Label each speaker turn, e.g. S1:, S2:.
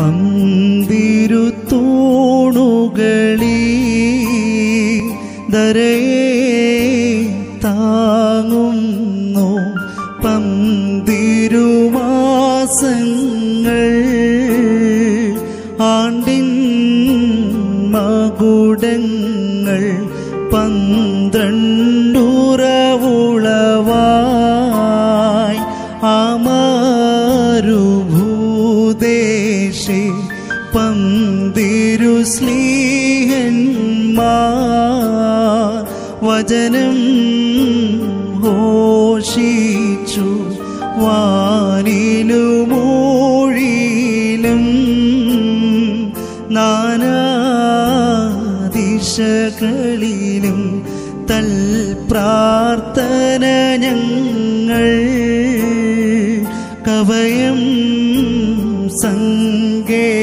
S1: പന്തിരുത്തൂണുകളീ ദരയെ താങ്ങുന്നു പന്തിരുമാസങ്ങൾ ആണ്ടിൻ മകുടങ്ങൾ പന്ത്രണ്ടുറവുളവായി അമരുഭൂദേശേ പന്തിരു സ്ലീഹന്മാർ വചനം ഘോഷിച്ചു വാനിലുമൂഴിയിലും നാനാദിശകളിലും തൽ പ്രാർത്ഥന ഞങ്ങൾ കവയം സങ്കേതം